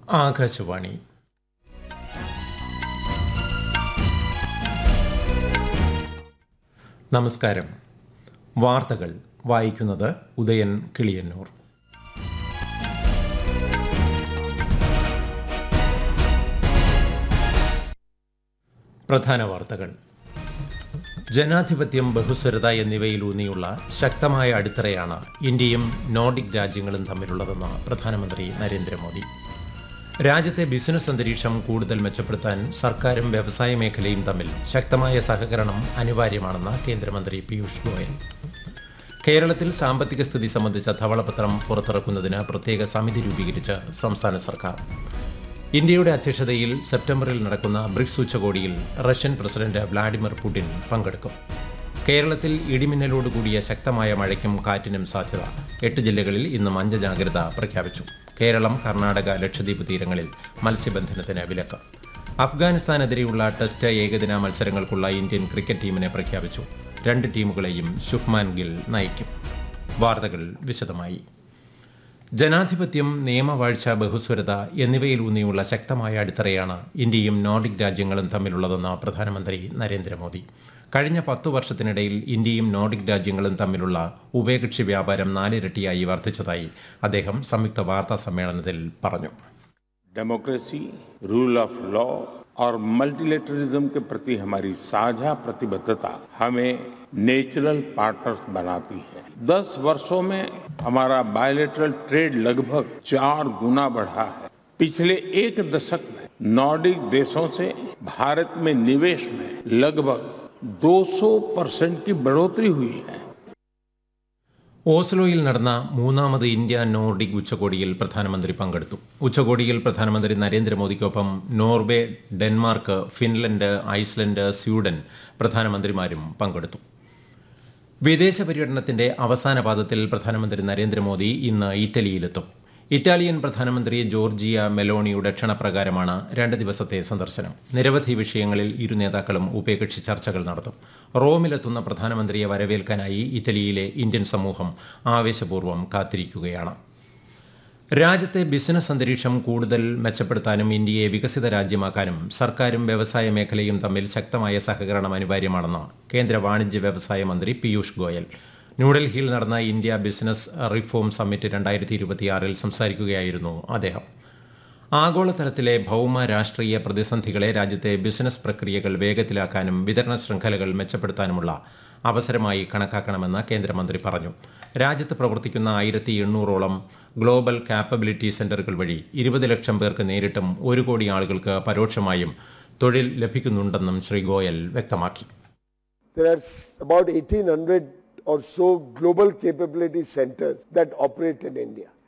ആകാശവാണി നമസ്കാരം വാർത്തകൾ വായിക്കുന്നത് ഉദയൻ കിളിയന്നൂർ പ്രധാന വാർത്തകൾ ജനാധിപത്യം ബഹുസ്വരത എന്നിവയിലൂന്നിയുള്ള ശക്തമായ അടിത്തറയാണ് ഇന്ത്യയും നോർഡിക് രാജ്യങ്ങളും തമ്മിലുള്ളതെന്ന് പ്രധാനമന്ത്രി നരേന്ദ്രമോദി രാജ്യത്തെ ബിസിനസ് അന്തരീക്ഷം കൂടുതൽ മെച്ചപ്പെടുത്താൻ സർക്കാരും വ്യവസായ മേഖലയും തമ്മിൽ ശക്തമായ സഹകരണം അനിവാര്യമാണെന്ന് കേന്ദ്രമന്ത്രി പീയൂഷ് ഗോയൽ കേരളത്തിൽ സാമ്പത്തിക സ്ഥിതി സംബന്ധിച്ച ധവളപത്രം പുറത്തിറക്കുന്നതിന് പ്രത്യേക സമിതി രൂപീകരിച്ച് സംസ്ഥാന സർക്കാർ ഇന്ത്യയുടെ അധ്യക്ഷതയിൽ സെപ്റ്റംബറിൽ നടക്കുന്ന ബ്രിക്സ് ഉച്ചകോടിയിൽ റഷ്യൻ പ്രസിഡന്റ് വ്ളാഡിമിർ പുടിൻ പങ്കെടുക്കും കേരളത്തിൽ ഇടിമിന്നലോടുകൂടിയ ശക്തമായ മഴയ്ക്കും കാറ്റിനും സാധ്യത എട്ട് ജില്ലകളിൽ ഇന്ന് മഞ്ഞ ജാഗ്രത പ്രഖ്യാപിച്ചു കേരളം കർണാടക ലക്ഷദ്വീപ് തീരങ്ങളിൽ മത്സ്യബന്ധനത്തിന് വിലക്ക് അഫ്ഗാനിസ്ഥാനെതിരെയുള്ള ടെസ്റ്റ് ഏകദിന മത്സരങ്ങൾക്കുള്ള ഇന്ത്യൻ ക്രിക്കറ്റ് ടീമിനെ പ്രഖ്യാപിച്ചു രണ്ട് ടീമുകളെയും ശുഭ്മാൻ ഗിൽ നയിക്കും വാർത്തകൾ വിശദമായി ജനാധിപത്യം നിയമവാഴ്ച ബഹുസ്വരത എന്നിവയിലൂന്നിയുള്ള ശക്തമായ അടിത്തറയാണ് ഇന്ത്യയും നോർഡിക് രാജ്യങ്ങളും തമ്മിലുള്ളതെന്ന് പ്രധാനമന്ത്രി നരേന്ദ്രമോദി കഴിഞ്ഞ പത്തു വർഷത്തിനിടയിൽ ഇന്ത്യയും നോർഡിക് രാജ്യങ്ങളും തമ്മിലുള്ള ഉഭയകക്ഷി വ്യാപാരം നാലിരട്ടിയായി വർദ്ധിച്ചതായി അദ്ദേഹം സംയുക്ത വാർത്താ സമ്മേളനത്തിൽ പറഞ്ഞു डेमोक्रेसी रूल ऑफ लॉ और मल्टीलेटरिज्म के प्रति हमारी साझा प्रतिबद्धता हमें नेचुरल पार्टनर्स बनाती है दस वर्षों में हमारा बायोलेटरल ट्रेड लगभग चार गुना बढ़ा है पिछले एक दशक में नॉर्डिक देशों से भारत में निवेश में लगभग 200 परसेंट की बढ़ोतरी हुई है ഓസ്ലോയിൽ നടന്ന മൂന്നാമത് ഇന്ത്യ നോർഡിക് ഉച്ചകോടിയിൽ പ്രധാനമന്ത്രി പങ്കെടുത്തു ഉച്ചകോടിയിൽ പ്രധാനമന്ത്രി നരേന്ദ്രമോദിക്കൊപ്പം Norway Denmark Finland Iceland Sweden പ്രധാനമന്ത്രിമാരും പങ്കെടുത്തു വിദേശ പര്യടനത്തിന്റെ അവസാന പാദത്തിൽ പ്രധാനമന്ത്രി നരേന്ദ്രമോദി ഇന്ന് ഇറ്റലിയിലെത്തും ഇറ്റാലിയൻ പ്രധാനമന്ത്രി ജോർജിയ മെലോണിയുടെ ക്ഷണപ്രകാരമാണ് രണ്ട് ദിവസത്തെ സന്ദർശനം നിരവധി വിഷയങ്ങളിൽ ഇരു നേതാക്കളും ഉഭയകക്ഷി ചർച്ചകൾ നടത്തും റോമിലെത്തുന്ന പ്രധാനമന്ത്രിയെ വരവേൽക്കാനായി ഇറ്റലിയിലെ ഇന്ത്യൻ സമൂഹം ആവേശപൂർവ്വം കാത്തിരിക്കുകയാണ് രാജ്യത്തെ ബിസിനസ് അന്തരീക്ഷം കൂടുതൽ മെച്ചപ്പെടുത്താനും ഇന്ത്യയെ വികസിത രാജ്യമാക്കാനും സർക്കാരും വ്യവസായ മേഖലയും തമ്മിൽ ശക്തമായ സഹകരണം അനിവാര്യമാണെന്ന് കേന്ദ്ര വാണിജ്യ വ്യവസായ മന്ത്രി പീയൂഷ് ഗോയൽ ന്യൂഡൽഹിയിൽ നടന്ന ഇന്ത്യ ബിസിനസ് റിഫോം സമ്മിറ്റ് രണ്ടായിരത്തി ഇരുപത്തിയാറിൽ സംസാരിക്കുകയായിരുന്നു അദ്ദേഹം ആഗോളതലത്തിലെ ഭൗമ രാഷ്ട്രീയ പ്രതിസന്ധികളെ രാജ്യത്തെ ബിസിനസ് പ്രക്രിയകൾ വേഗത്തിലാക്കാനും വിതരണ ശൃംഖലകൾ മെച്ചപ്പെടുത്താനുമുള്ള അവസരമായി കണക്കാക്കണമെന്ന് കേന്ദ്രമന്ത്രി പറഞ്ഞു രാജ്യത്ത് പ്രവർത്തിക്കുന്ന ആയിരത്തി എണ്ണൂറോളം ഗ്ലോബൽ കാപ്പബിലിറ്റി സെന്ററുകൾ വഴി ഇരുപത് ലക്ഷം പേർക്ക് നേരിട്ടും ഒരു കോടി ആളുകൾക്ക് പരോക്ഷമായും തൊഴിൽ ലഭിക്കുന്നുണ്ടെന്നും ശ്രീ ഗോയൽ വ്യക്തമാക്കി There are s- about 1800 or so global capability centers that operate in India.